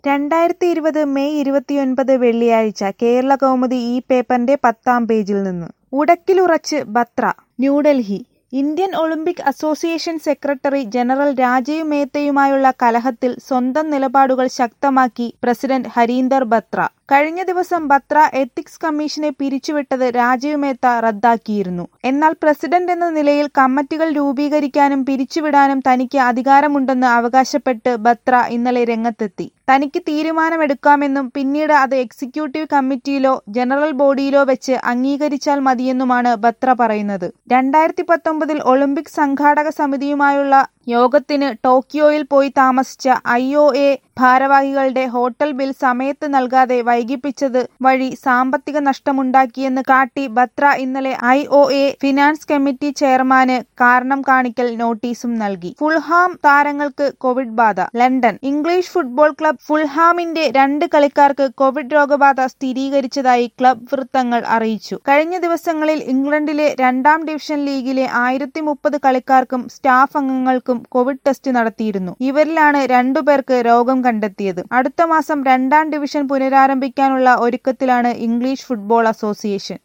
രണ്ടായിരത്തി ഇരുപത് മെയ് ഇരുപത്തിയൊൻപത് വെള്ളിയാഴ്ച കേരളകൗമുദി ഈ പേപ്പറിന്റെ പത്താം പേജിൽ നിന്ന് ഉടക്കിലുറച്ച് Batra New Delhi Indian Olympic association secretary general Rajeev മേത്തയുമായുള്ള കലഹത്തിൽ സ്വന്തം നിലപാടുകൾ ശക്തമാക്കി പ്രസിഡന്റ് ഹരീന്ദർ ബത്ര കഴിഞ്ഞ ദിവസം ബത്ര എത്തിക്സ് കമ്മീഷനെ പിരിച്ചുവിട്ടത് രാജീവ് മേത്ത റദ്ദാക്കിയിരുന്നു എന്നാൽ പ്രസിഡന്റ് എന്ന നിലയിൽ കമ്മിറ്റികൾ രൂപീകരിക്കാനും പിരിച്ചുവിടാനും തനിക്ക് അധികാരമുണ്ടെന്ന് അവകാശപ്പെട്ട് ബത്ര ഇന്നലെ രംഗത്തെത്തി തനിക്ക് തീരുമാനമെടുക്കാമെന്നും പിന്നീട് അത് എക്സിക്യൂട്ടീവ് കമ്മിറ്റിയിലോ ജനറൽ ബോഡിയിലോ വെച്ച് അംഗീകരിച്ചാൽ മതിയെന്നുമാണ് ബത്ര പറയുന്നത് രണ്ടായിരത്തി പത്തൊമ്പതിൽ ഒളിമ്പിക് സംഘാടക സമിതിയുമായുള്ള യോഗത്തിന് ടോക്കിയോയിൽ പോയി താമസിച്ച ഐ ഒ എ ഭാരവാഹികളുടെ ഹോട്ടൽ ബിൽ സമയത്ത് നൽകാതെ വൈകിപ്പിച്ചത് വഴി സാമ്പത്തിക നഷ്ടമുണ്ടാക്കിയെന്ന് കാട്ടി ബത്ര ഇന്നലെ I O A finance committee ചെയർമാന് കാരണം കാണിക്കൽ നോട്ടീസും നൽകി ഫുൾഹാം താരങ്ങൾക്ക് കോവിഡ് ബാധ ലണ്ടൻ ഇംഗ്ലീഷ് ഫുട്ബോൾ ക്ലബ് ഫുൾഹാമിന്റെ രണ്ട് കളിക്കാർക്ക് കോവിഡ് രോഗബാധ സ്ഥിരീകരിച്ചതായി ക്ലബ് വൃത്തങ്ങൾ അറിയിച്ചു കഴിഞ്ഞ ദിവസങ്ങളിൽ ഇംഗ്ലണ്ടിലെ രണ്ടാം ഡിവിഷൻ ലീഗിലെ ആയിരത്തി മുപ്പത് കളിക്കാർക്കും സ്റ്റാഫ് അംഗങ്ങൾക്കും കോവിഡ് ടെസ്റ്റ് നടത്തിയിരുന്നു ഇവരിലാണ് രണ്ടുപേർക്ക് രോഗം കണ്ടെത്തിയത് അടുത്ത മാസം രണ്ടാം ഡിവിഷൻ പുനരാരംഭിക്കാനുള്ള ഒരുക്കത്തിലാണ് ഇംഗ്ലീഷ് ഫുട്ബോൾ അസോസിയേഷൻ